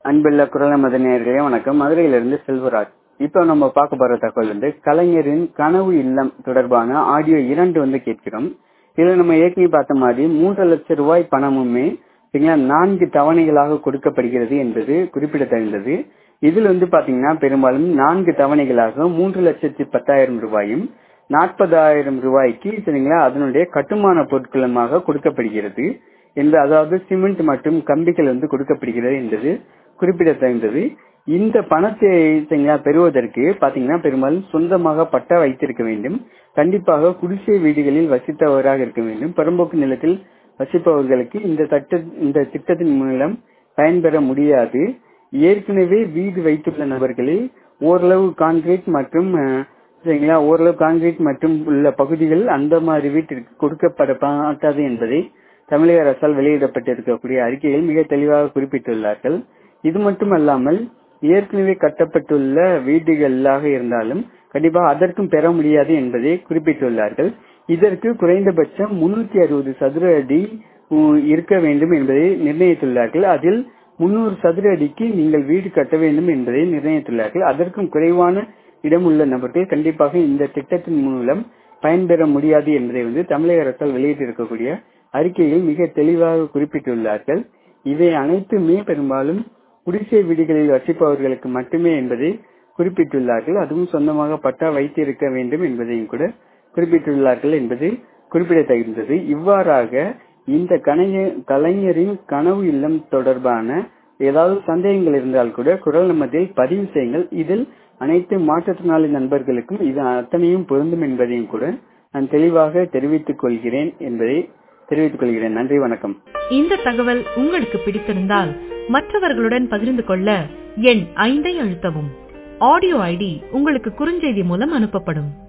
அன்புள்ள குரல் மதனியர்களே வணக்கம் மதுரையிலிருந்து செல்வராஜ் இப்போ நம்ம பார்க்க போற தகவல் வந்து கலைஞரின் கனவு இல்லம் தொடர்பான ஆடியோ இரண்டு வந்து கேட்கிறோம் இதுல நம்ம ஏற்கனவே பார்த்த மாதிரி மூன்று லட்சம் ரூபாய் பணமுமே சரிங்களா நான்கு தவணைகளாக கொடுக்கப்படுகிறது என்பது குறிப்பிடத்தகுந்தது இதில் வந்து பாத்தீங்கன்னா பெரும்பாலும் நான்கு தவணைகளாக மூன்று லட்சத்தி பத்தாயிரம் ரூபாயும் நாற்பதாயிரம் ரூபாய்க்கு சரிங்களா அதனுடைய கட்டுமான பொருட்களுமாக கொடுக்கப்படுகிறது என்று அதாவது சிமெண்ட் மற்றும் கம்பிகள் வந்து கொடுக்கப்படுகிறது என்பது குறிப்பிடத்தகுந்தது இந்த பணத்தை சரிங்களா பெறுவதற்கு பாத்தீங்கன்னா பெரும்பாலும் சொந்தமாக பட்டா வைத்திருக்க வேண்டும் கண்டிப்பாக குடிசை வீடுகளில் வசித்தவராக இருக்க வேண்டும் புறம்போக்கு நிலத்தில் வசிப்பவர்களுக்கு இந்த சட்ட இந்த திட்டத்தின் மூலம் பயன்பெற முடியாது ஏற்கனவே வீடு வைத்துள்ள நபர்களில் ஓரளவு கான்கிரீட் மற்றும் சரிங்களா ஓரளவு கான்கிரீட் மற்றும் உள்ள பகுதிகள் அந்த மாதிரி வீட்டிற்கு கொடுக்கப்பட மாட்டாது என்பதை தமிழக அரசால் வெளியிடப்பட்டிருக்கக்கூடிய அறிக்கையில் மிக தெளிவாக குறிப்பிட்டுள்ளார்கள் இது மட்டுமல்லாமல் ஏற்கனவே கட்டப்பட்டுள்ள வீடுகளாக இருந்தாலும் கண்டிப்பாக அதற்கும் பெற முடியாது என்பதை குறிப்பிட்டுள்ளார்கள் இதற்கு குறைந்தபட்சம் முன்னூத்தி அறுபது சதுர அடி இருக்க வேண்டும் என்பதை நிர்ணயித்துள்ளார்கள் அதில் முன்னூறு சதுர அடிக்கு நீங்கள் வீடு கட்ட வேண்டும் என்பதை நிர்ணயித்துள்ளார்கள் அதற்கும் குறைவான இடம் உள்ள நபர்கள் கண்டிப்பாக இந்த திட்டத்தின் மூலம் பயன்பெற முடியாது என்பதை வந்து தமிழக அரசால் வெளியிட்டிருக்கக்கூடிய அறிக்கையில் மிக தெளிவாக குறிப்பிட்டுள்ளார்கள் இவை அனைத்துமே பெரும்பாலும் குடிசை வீடுகளில் வசிப்பவர்களுக்கு மட்டுமே என்பதை குறிப்பிட்டுள்ளார்கள் அதுவும் சொந்தமாக பட்டா வைத்திருக்க வேண்டும் என்பதையும் கூட குறிப்பிட்டுள்ளார்கள் என்பது குறிப்பிடத்தகுந்தது இவ்வாறாக இந்த கலைஞரின் கனவு இல்லம் தொடர்பான ஏதாவது சந்தேகங்கள் இருந்தால் கூட குரல் நம்மதில் பதிவு செய்யுங்கள் இதில் அனைத்து மாற்றுத்திறனாளி நண்பர்களுக்கும் இது அத்தனையும் பொருந்தும் என்பதையும் கூட நான் தெளிவாக தெரிவித்துக் கொள்கிறேன் என்பதை தெரிவித்துக் கொள்கிறேன் நன்றி வணக்கம் இந்த தகவல் உங்களுக்கு பிடித்திருந்தால் மற்றவர்களுடன் பகிர்ந்து கொள்ள எண் ஐந்தை அழுத்தவும் ஆடியோ ஐடி உங்களுக்கு குறுஞ்செய்தி மூலம் அனுப்பப்படும்